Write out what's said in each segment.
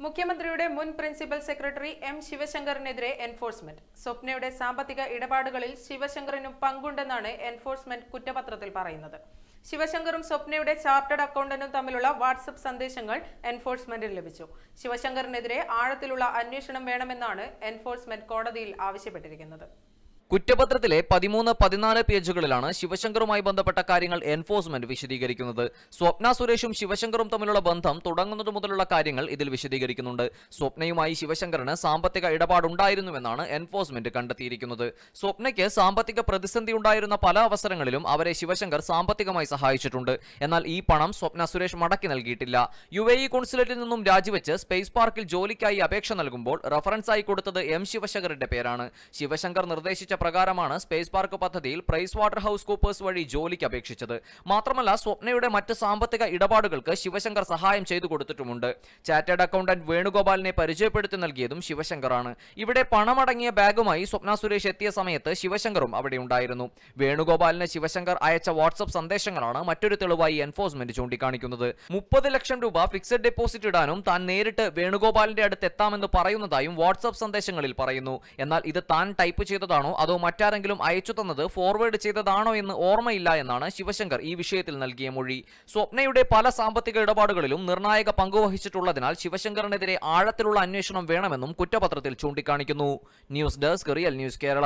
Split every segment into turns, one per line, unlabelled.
മുഖ്യമന്ത്രിയുടെ മുൻ principal secretary M ശിവശങ്കറിനെതിരെ എൻഫോഴ്സ്മെന്റ് സ്വപ്നയുടെ സാമ്പത്തിക ഇടപാടുകളിൽ ശിവശങ്കറിനും പങ്കുണ്ടെന്നാണ് എൻഫോഴ്സ്മെന്റ് കുറ്റപത്രത്തിൽ പറയുന്നത് ശിവശങ്കറും സ്വപ്നയുടെ ചാർട്ടേഡ് അക്കൗണ്ടന്റും തമ്മിലുള്ള വാട്സപ്പ് സന്ദേശങ്ങൾ എൻഫോഴ്സ്മെന്റിന് ലഭിച്ചു ശിവശങ്കറിനെതിരെ ആഴത്തിലുള്ള അന്വേഷണം വേണമെന്നാണ് എൻഫോഴ്സ്മെന്റ് കോടതിയിൽ ആവശ്യപ്പെട്ടിരിക്കുന്നത്
കുറ്റപത്രത്തിലെ പതിമൂന്ന് പതിനാല് പേജുകളിലാണ് ശിവശങ്കറുമായി ബന്ധപ്പെട്ട കാര്യങ്ങൾ എൻഫോഴ്സ്മെന്റ് വിശദീകരിക്കുന്നത് സ്വപ്ന സുരേഷും ശിവശങ്കറും തമ്മിലുള്ള ബന്ധം തുടങ്ങുന്നത് മുതലുള്ള കാര്യങ്ങൾ ഇതിൽ വിശദീകരിക്കുന്നുണ്ട് സ്വപ്നയുമായി ശിവശങ്കറിന് സാമ്പത്തിക ഇടപാടുണ്ടായിരുന്നുവെന്നാണ് എൻഫോഴ്സ്മെന്റ് കണ്ടെത്തിയിരിക്കുന്നത് സ്വപ്നയ്ക്ക് സാമ്പത്തിക പ്രതിസന്ധി ഉണ്ടായിരുന്ന പല അവസരങ്ങളിലും അവരെ ശിവശങ്കർ സാമ്പത്തികമായി സഹായിച്ചിട്ടുണ്ട് എന്നാൽ ഈ പണം സ്വപ്ന സുരേഷ് മടക്കി നൽകിയിട്ടില്ല യു എ ഇ കോൺസുലേറ്റിൽ നിന്നും രാജിവെച്ച് സ്പേസ് പാർക്കിൽ ജോലിക്കായി അപേക്ഷ നൽകുമ്പോൾ റഫറൻസ് ആയി കൊടുത്തത് എം ശിവശങ്കറിന്റെ പേരാണ് ശിവശങ്കർ നിർദ്ദേശിച്ച പ്രകാരമാണ് സ്പേസ് പാർക്ക് പദ്ധതിയിൽ പ്രൈസ് വാട്ടർ ഹൗസ് കൂപ്പേഴ്സ് വഴി ജോലിക്ക് അപേക്ഷിച്ചത് മാത്രമല്ല സ്വപ്നയുടെ മറ്റ് സാമ്പത്തിക ഇടപാടുകൾക്ക് ശിവശങ്കർ സഹായം ചെയ്തു കൊടുത്തിട്ടുമുണ്ട് ചാർട്ടേഡ് അക്കൗണ്ടന്റ് വേണുഗോപാലിനെ പരിചയപ്പെടുത്തി നൽകിയതും ശിവശങ്കറാണ് ഇവിടെ പണമടങ്ങിയ ബാഗുമായി സ്വപ്ന സുരേഷ് എത്തിയ സമയത്ത് ശിവശങ്കറും അവിടെ ഉണ്ടായിരുന്നു വേണുഗോപാലിന് ശിവശങ്കർ അയച്ച വാട്സപ്പ് സന്ദേശങ്ങളാണ് മറ്റൊരു തെളിവായി എൻഫോഴ്സ്മെന്റ് ചൂണ്ടിക്കാണിക്കുന്നത് മുപ്പത് ലക്ഷം രൂപ ഫിക്സഡ് ഡെപ്പോസിറ്റ് ഇടാനും താൻ നേരിട്ട് വേണുഗോപാലിന്റെ അടുത്ത് എത്താമെന്ന് പറയുന്നതായും വാട്സപ്പ് സന്ദേശങ്ങളിൽ പറയുന്നു എന്നാൽ ഇത് താൻ ടൈപ്പ് ചെയ്തതാണോ അതോ മറ്റാരെങ്കിലും അയച്ചു തന്നത് ഫോർവേഡ് ചെയ്തതാണോ എന്ന് ഓർമ്മയില്ല എന്നാണ് ശിവശങ്കർ ഈ വിഷയത്തിൽ നൽകിയ മൊഴി സ്വപ്നയുടെ പല സാമ്പത്തിക ഇടപാടുകളിലും നിർണായക പങ്കുവഹിച്ചിട്ടുള്ളതിനാൽ ശിവശങ്കറിനെതിരെ ആഴത്തിലുള്ള അന്വേഷണം വേണമെന്നും കുറ്റപത്രത്തിൽ ചൂണ്ടിക്കാണിക്കുന്നു news desk real news Kerala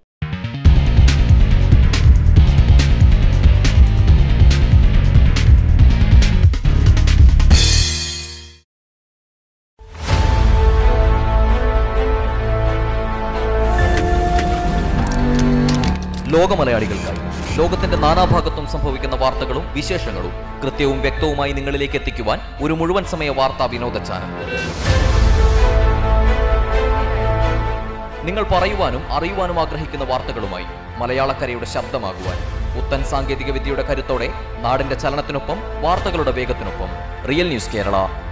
ലോകമലയാളികൾക്കായി ലോകത്തിന്റെ നാനാഭാഗത്തും സംഭവിക്കുന്ന വാർത്തകളും വിശേഷങ്ങളും കൃത്യവും വ്യക്തവുമായി നിങ്ങളിലേക്ക് എത്തിക്കുവാൻ ഒരു മുഴുവൻ സമയ വാർത്താ വിനോദ ചാനൽ നിങ്ങൾ പറയുവാനും അറിയുവാനും ആഗ്രഹിക്കുന്ന വാർത്തകളുമായി മലയാളക്കരയുടെ ശബ്ദമാകുവാൻ പുത്തൻ സാങ്കേതിക വിദ്യയുടെ കരുത്തോടെ നാടിന്റെ ചലനത്തിനൊപ്പം വാർത്തകളുടെ വേഗത്തിനൊപ്പം റിയൽ ന്യൂസ് കേരള